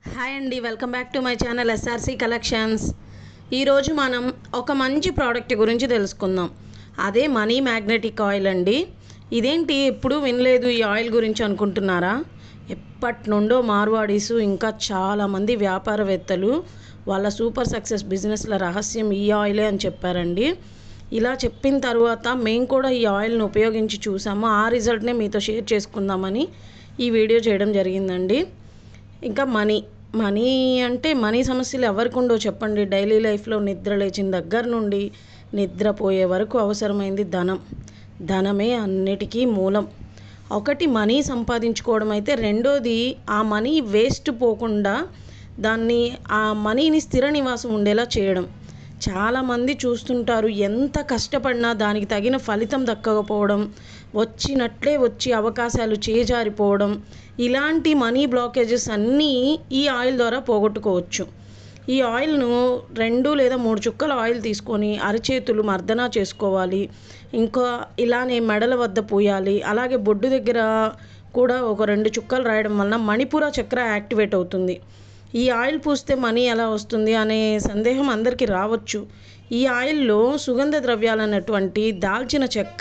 hi అండి welcome back to my channel SRC collections ఈరోజు మనం ఒక మంచి ప్రోడక్ట్ గురించి తెలుసుకుందాం అదే మనీ మ్యాగ్నెటిక్ ఆయిల్ అండి ఇదేంటి ఎప్పుడు వినలేదు ఈ ఆయిల్ గురించి అనుకుంటున్నారా ఎప్పటి నుండో మార్వాడీస్ ఇంకా చాలామంది వ్యాపారవేత్తలు వాళ్ళ సూపర్ సక్సెస్ బిజినెస్ల రహస్యం ఈ ఆయిలే అని చెప్పారండి ఇలా చెప్పిన తర్వాత మేము కూడా ఈ ఆయిల్ని ఉపయోగించి చూసాము ఆ రిజల్ట్నే మీతో షేర్ చేసుకుందామని ఈ వీడియో చేయడం జరిగిందండి ఇంకా మనీ మనీ అంటే మనీ సమస్యలు ఎవరికి ఉండో చెప్పండి డైలీ లైఫ్లో నిద్ర లేచిన దగ్గర నుండి నిద్రపోయే వరకు అవసరమైంది ధనం ధనమే అన్నిటికీ మూలం ఒకటి మనీ సంపాదించుకోవడం అయితే రెండోది ఆ మనీ వేస్ట్ పోకుండా దాన్ని ఆ మనీని స్థిర నివాసం ఉండేలా చేయడం చాలామంది చూస్తుంటారు ఎంత కష్టపడినా దానికి తగిన ఫలితం దక్కకపోవడం వచ్చినట్లే వచ్చి అవకాశాలు చేజారిపోవడం ఇలాంటి మనీ బ్లాకేజెస్ అన్నీ ఈ ఆయిల్ ద్వారా పోగొట్టుకోవచ్చు ఈ ఆయిల్ను రెండు లేదా మూడు చుక్కల ఆయిల్ తీసుకొని అరచేతులు మర్దనా చేసుకోవాలి ఇంకా ఇలానే మెడల వద్ద పూయాలి అలాగే బొడ్డు దగ్గర కూడా ఒక రెండు చుక్కలు రాయడం వలన మణిపుర చక్ర యాక్టివేట్ అవుతుంది ఈ ఆయిల్ పూస్తే మనీ ఎలా వస్తుంది అనే సందేహం అందరికీ రావచ్చు ఈ ఆయిల్లో సుగంధ ద్రవ్యాలైనటువంటి దాల్చిన చెక్క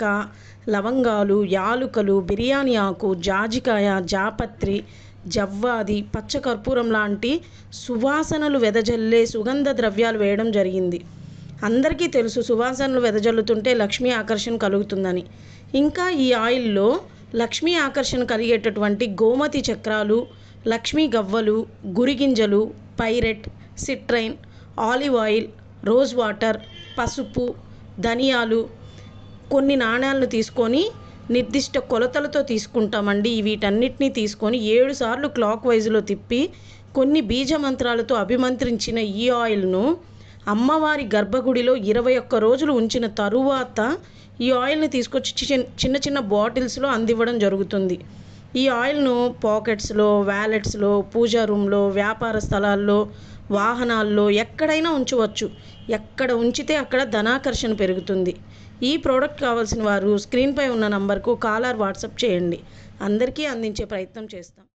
లవంగాలు యాలుకలు బిర్యానీ ఆకు జాజికాయ జాపత్రి జవ్వాది పచ్చకర్పూరం లాంటి సువాసనలు వెదజల్లే సుగంధ ద్రవ్యాలు వేయడం జరిగింది అందరికీ తెలుసు సువాసనలు వెదజల్లుతుంటే లక్ష్మీ ఆకర్షణ కలుగుతుందని ఇంకా ఈ ఆయిల్లో లక్ష్మీ ఆకర్షణ కలిగేటటువంటి గోమతి చక్రాలు లక్ష్మీ గవ్వలు గురిగింజలు pyrite citrine olive oil rose water పసుపు ధనియాలు కొన్ని నాణ్యాలను తీసుకొని నిర్దిష్ట కొలతలతో తీసుకుంటామండి వీటన్నిటిని తీసుకొని ఏడు సార్లు క్లాక్ వైజ్లో తిప్పి కొన్ని బీజ మంత్రాలతో అభిమంత్రించిన ఈ ఆయిల్ను అమ్మవారి గర్భగుడిలో ఇరవై ఒక్క రోజులు ఉంచిన తరువాత ఈ ఆయిల్ని తీసుకొచ్చి చిన్న చిన్న చిన్న బాటిల్స్లో అందివ్వడం జరుగుతుంది ఈ ఆయిల్ను పాకెట్స్లో వ్యాలెట్స్లో పూజా రూమ్లో వ్యాపార స్థలాల్లో వాహనాల్లో ఎక్కడైనా ఉంచవచ్చు ఎక్కడ ఉంచితే అక్కడ ధనాకర్షణ పెరుగుతుంది ఈ ప్రోడక్ట్ కావాల్సిన వారు స్క్రీన్పై ఉన్న నంబర్కు కాలర్ వాట్సాప్ చేయండి అందరికీ అందించే ప్రయత్నం చేస్తాం